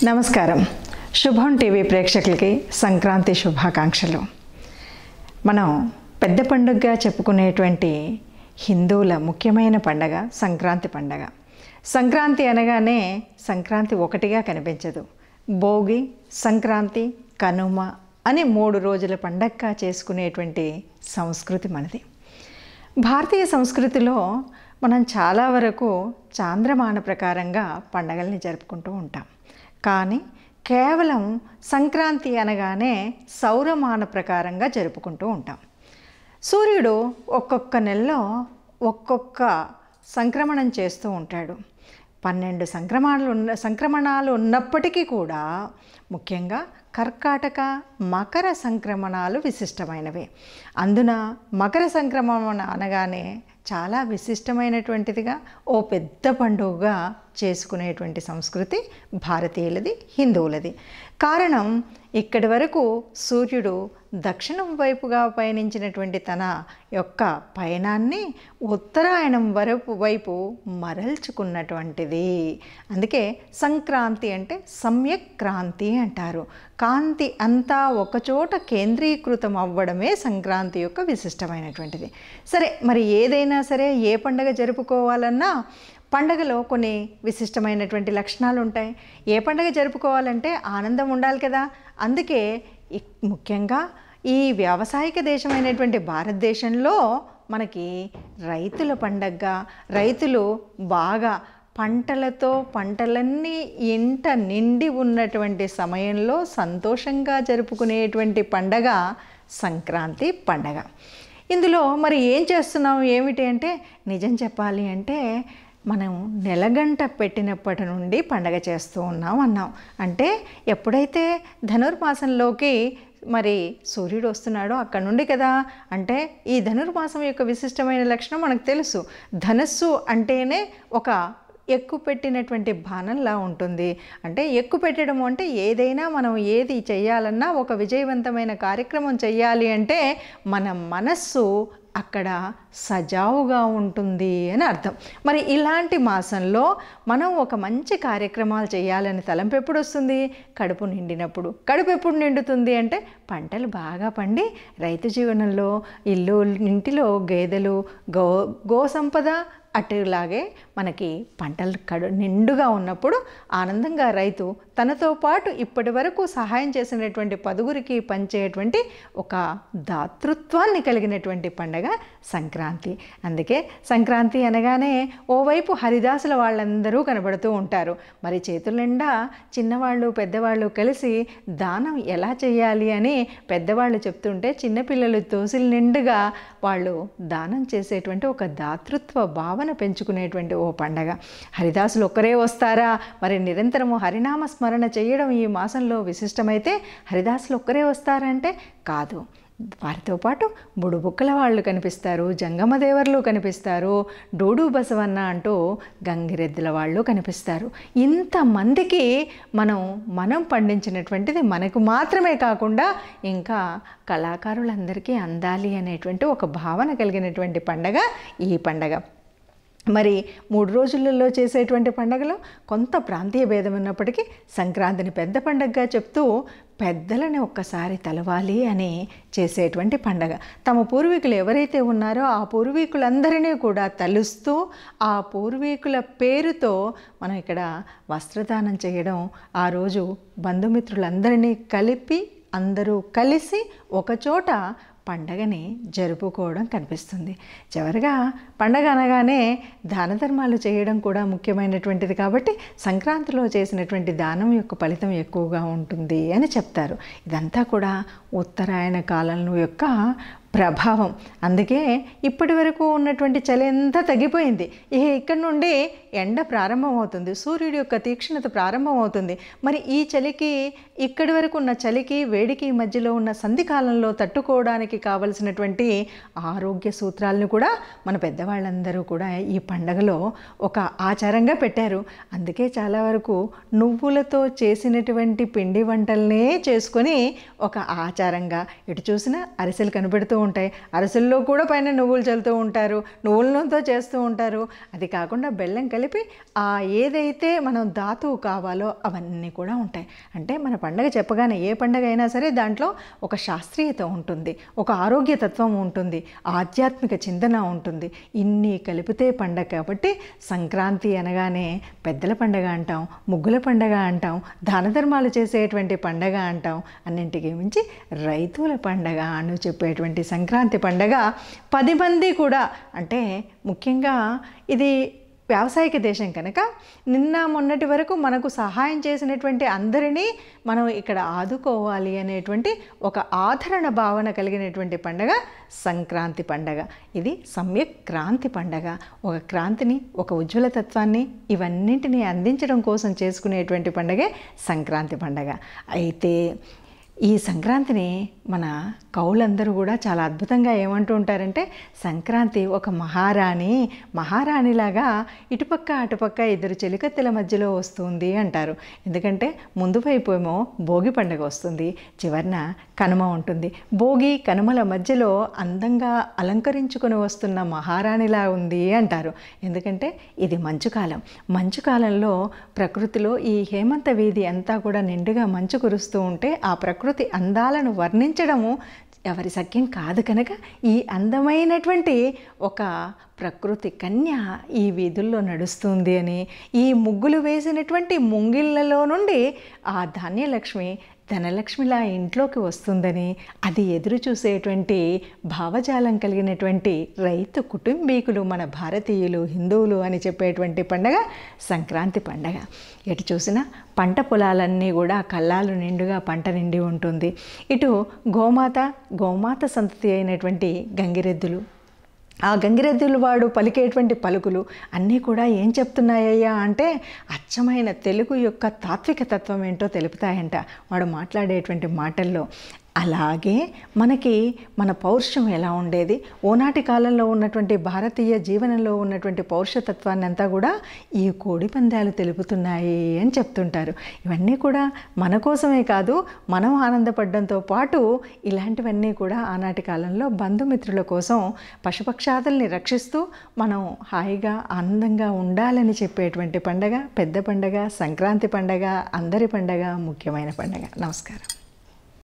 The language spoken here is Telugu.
నమస్కారం శుభం టీవీ ప్రేక్షకులకి సంక్రాంతి శుభాకాంక్షలు మనం పెద్ద పండుగగా చెప్పుకునేటువంటి హిందువుల ముఖ్యమైన పండగ సంక్రాంతి పండగ సంక్రాంతి అనగానే సంక్రాంతి ఒకటిగా కనిపించదు భోగి సంక్రాంతి కనుమ అని మూడు రోజుల పండగగా చేసుకునేటువంటి సంస్కృతి మనది భారతీయ సంస్కృతిలో మనం చాలా వరకు చాంద్రమాన ప్రకారంగా పండగల్ని జరుపుకుంటూ ఉంటాం కానీ కేవలం సంక్రాంతి అనగానే సౌరమాన ప్రకారంగా జరుపుకుంటూ ఉంటాం సూర్యుడు ఒక్కొక్క నెలలో ఒక్కొక్క సంక్రమణం చేస్తూ ఉంటాడు పన్నెండు సంక్రమణాలు ఉన్న సంక్రమణాలు ఉన్నప్పటికీ కూడా ముఖ్యంగా కర్కాటక మకర సంక్రమణాలు విశిష్టమైనవి అందున మకర సంక్రమణ అనగానే చాలా విశిష్టమైనటువంటిదిగా ఓ పెద్ద పండుగగా చేసుకునేటువంటి సంస్కృతి భారతీయులది హిందువులది కారణం ఇక్కడి వరకు సూర్యుడు దక్షిణం వైపుగా పయనించినటువంటి తన యొక్క పయనాన్ని ఉత్తరాయణం వరపు వైపు మరల్చుకున్నటువంటిది అందుకే సంక్రాంతి అంటే సమ్యక్ క్రాంతి అంటారు కాంతి అంతా ఒకచోట కేంద్రీకృతం అవ్వడమే సంక్రాంతి యొక్క విశిష్టమైనటువంటిది సరే మరి ఏదైనా సరే ఏ పండగ జరుపుకోవాలన్నా పండగలో కొన్ని విశిష్టమైనటువంటి లక్షణాలు ఉంటాయి ఏ పండగ జరుపుకోవాలంటే ఆనందం ఉండాలి కదా అందుకే ఇక్- ముఖ్యంగా ఈ వ్యావసాయిక దేశమైనటువంటి భారతదేశంలో మనకి రైతుల పండగగా రైతులు బాగా పంటలతో పంటలన్నీ ఇంట నిండి ఉన్నటువంటి సమయంలో సంతోషంగా జరుపుకునేటువంటి పండగ సంక్రాంతి పండగ ఇందులో మరి ఏం చేస్తున్నాం ఏమిటి అంటే నిజం చెప్పాలి అంటే మనం నెలగంట పెట్టినప్పటి నుండి పండగ చేస్తూ ఉన్నాం అన్నాం అంటే ఎప్పుడైతే ధనుర్మాసంలోకి మరి సూర్యుడు వస్తున్నాడో అక్కడ నుండి కదా అంటే ఈ ధనుర్మాసం యొక్క విశిష్టమైన లక్షణం మనకు తెలుసు ధనస్సు అంటేనే ఒక ఎక్కువ పెట్టినటువంటి బాణంలా ఉంటుంది అంటే ఎక్కువ పెట్టడం అంటే ఏదైనా మనం ఏది చేయాలన్నా ఒక విజయవంతమైన కార్యక్రమం చేయాలి అంటే మన మనస్సు అక్కడ సజావుగా ఉంటుంది అని అర్థం మరి ఇలాంటి మాసంలో మనం ఒక మంచి కార్యక్రమాలు చేయాలని తలంపు ఎప్పుడు వస్తుంది కడుపు నిండినప్పుడు కడుపు ఎప్పుడు నిండుతుంది అంటే పంటలు బాగా పండి రైతు జీవనంలో ఇల్లు ఇంటిలో గేదెలు గో గో సంపద అటులాగే మనకి పంటలు కడు నిండుగా ఉన్నప్పుడు ఆనందంగా రైతు తనతో పాటు ఇప్పటి వరకు సహాయం చేసినటువంటి పదుగురికి పంచేటువంటి ఒక దాతృత్వాన్ని కలిగినటువంటి పండగ సంక్రాంతి అందుకే సంక్రాంతి అనగానే ఓవైపు హరిదాసుల వాళ్ళందరూ కనబడుతూ ఉంటారు మరి చేతుల నిండా చిన్నవాళ్ళు పెద్దవాళ్ళు కలిసి దానం ఎలా చేయాలి అని పెద్దవాళ్ళు చెప్తుంటే చిన్నపిల్లలు తోసిల నిండుగా వాళ్ళు దానం చేసేటువంటి ఒక దాతృత్వ భావన పెంచుకునేటువంటి ఓ పండగ హరిదాసులు ఒక్కరే వస్తారా మరి నిరంతరము హరినామ స్మరణ చేయడం ఈ మాసంలో విశిష్టమైతే హరిదాసులు ఒక్కరే వస్తారంటే కాదు వారితో పాటు బుడుబుక్కల వాళ్ళు కనిపిస్తారు జంగమదేవర్లు కనిపిస్తారు డోడు బసవన్న అంటూ గంగిరెద్దుల వాళ్ళు కనిపిస్తారు ఇంతమందికి మనం మనం పండించినటువంటిది మనకు మాత్రమే కాకుండా ఇంకా కళాకారులందరికీ అందాలి అనేటువంటి ఒక భావన కలిగినటువంటి పండగ ఈ పండగ మరి మూడు రోజులలో చేసేటువంటి పండగలో కొంత ప్రాంతీయ భేదం ఉన్నప్పటికీ సంక్రాంతిని పెద్ద పండగగా చెప్తూ పెద్దలని ఒక్కసారి తలవాలి అని చేసేటువంటి పండగ తమ పూర్వీకులు ఎవరైతే ఉన్నారో ఆ పూర్వీకులందరినీ కూడా తలుస్తూ ఆ పూర్వీకుల పేరుతో మనం ఇక్కడ వస్త్రదానం చేయడం ఆ రోజు బంధుమిత్రులందరినీ కలిపి అందరూ కలిసి ఒకచోట పండగని జరుపుకోవడం కనిపిస్తుంది చివరిగా పండగ అనగానే దాన ధర్మాలు చేయడం కూడా ముఖ్యమైనటువంటిది కాబట్టి సంక్రాంతిలో చేసినటువంటి దానం యొక్క ఫలితం ఎక్కువగా ఉంటుంది అని చెప్తారు ఇదంతా కూడా ఉత్తరాయణ కాలంలో యొక్క ప్రభావం అందుకే ఇప్పటి వరకు ఉన్నటువంటి చలి అంతా తగ్గిపోయింది ఇక ఇక్కడ నుండి ఎండ ప్రారంభమవుతుంది సూర్యుడి యొక్క తీక్షణత ప్రారంభమవుతుంది మరి ఈ చలికి ఇక్కడి వరకు ఉన్న చలికి వేడికి మధ్యలో ఉన్న సంధి కాలంలో తట్టుకోవడానికి కావలసినటువంటి ఆరోగ్య సూత్రాలను కూడా మన పెద్దవాళ్ళందరూ కూడా ఈ పండగలో ఒక ఆచారంగా పెట్టారు అందుకే చాలా వరకు నువ్వులతో చేసినటువంటి పిండి వంటలనే చేసుకొని ఒక ఆచారంగా ఎటు చూసినా అరిసెలు కనబడుతూ ఉంటాయి అరసల్లో కూడా పైన నువ్వులు చల్లుతూ ఉంటారు నువ్వుల నూనెతో చేస్తూ ఉంటారు అది కాకుండా బెల్లం కలిపి ఆ ఏదైతే మనం ధాతువు కావాలో అవన్నీ కూడా ఉంటాయి అంటే మన పండగ చెప్పగానే ఏ పండగ అయినా సరే దాంట్లో ఒక శాస్త్రీయత ఉంటుంది ఒక ఆరోగ్య తత్వం ఉంటుంది ఆధ్యాత్మిక చింతన ఉంటుంది ఇన్ని కలిపితే పండగ కాబట్టి సంక్రాంతి అనగానే పెద్దల పండగ అంటాం ముగ్గుల పండగ అంటాం దాన ధర్మాలు చేసేటువంటి పండగ అంటాం అన్నింటికి మించి రైతుల పండగ అని చెప్పేటువంటి సంక్రాంతి పండగ పది మంది కూడా అంటే ముఖ్యంగా ఇది వ్యావసాయిక దేశం కనుక నిన్న మొన్నటి వరకు మనకు సహాయం చేసినటువంటి అందరినీ మనం ఇక్కడ ఆదుకోవాలి అనేటువంటి ఒక ఆదరణ భావన కలిగినటువంటి పండగ సంక్రాంతి పండగ ఇది సమ్యక్ క్రాంతి పండగ ఒక క్రాంతిని ఒక ఉజ్వల తత్వాన్ని ఇవన్నింటినీ అందించడం కోసం చేసుకునేటువంటి పండగే సంక్రాంతి పండగ అయితే ఈ సంక్రాంతిని మన కవులందరూ కూడా చాలా అద్భుతంగా ఏమంటూ ఉంటారంటే సంక్రాంతి ఒక మహారాణి మహారాణిలాగా ఇటుపక్క అటుపక్క ఇద్దరు చెలికత్తెల మధ్యలో వస్తుంది అంటారు ఎందుకంటే ముందు వైపు ఏమో భోగి పండుగ వస్తుంది చివరన కనుమ ఉంటుంది భోగి కనుమల మధ్యలో అందంగా అలంకరించుకొని వస్తున్న మహారాణిలా ఉంది అంటారు ఎందుకంటే ఇది మంచు కాలం మంచు కాలంలో ప్రకృతిలో ఈ హేమంత వీధి అంతా కూడా నిండుగా మంచు కురుస్తూ ఉంటే ఆ ప్రకృతి అందాలను వర్ణించడము ఎవరి సఖ్యం కాదు కనుక ఈ అందమైనటువంటి ఒక ప్రకృతి కన్య ఈ వీధుల్లో నడుస్తుంది అని ఈ ముగ్గులు వేసినటువంటి ముంగిళ్ళలో నుండి ఆ ధాన్యలక్ష్మి ధనలక్ష్మిలా ఇంట్లోకి వస్తుందని అది ఎదురు చూసేటువంటి భావజాలం కలిగినటువంటి రైతు కుటుంబీకులు మన భారతీయులు హిందువులు అని చెప్పేటువంటి పండగ సంక్రాంతి పండగ ఎటు చూసినా పంట పొలాలన్నీ కూడా కల్లాలు నిండుగా పంట నిండి ఉంటుంది ఇటు గోమాత గోమాత సంతతి అయినటువంటి గంగిరెద్దులు ఆ గంగిరెద్దులు వాడు పలికేటువంటి పలుకులు అన్నీ కూడా ఏం చెప్తున్నాయ్యా అంటే అచ్చమైన తెలుగు యొక్క తాత్విక తత్వం ఏంటో తెలుపుతాయంట వాడు మాట్లాడేటువంటి మాటల్లో అలాగే మనకి మన పౌరుషం ఎలా ఉండేది ఓనాటి కాలంలో ఉన్నటువంటి భారతీయ జీవనంలో ఉన్నటువంటి పౌరుషతత్వాన్ని అంతా కూడా ఈ కోడి పందాలు తెలుపుతున్నాయి అని చెప్తుంటారు ఇవన్నీ కూడా మన కోసమే కాదు మనం ఆనందపడడంతో పాటు ఇలాంటివన్నీ కూడా ఆనాటి కాలంలో బంధుమిత్రుల కోసం పశుపక్షాదుల్ని రక్షిస్తూ మనం హాయిగా ఆనందంగా ఉండాలని చెప్పేటువంటి పండగ పెద్ద పండగ సంక్రాంతి పండగ అందరి పండగ ముఖ్యమైన పండగ నమస్కారం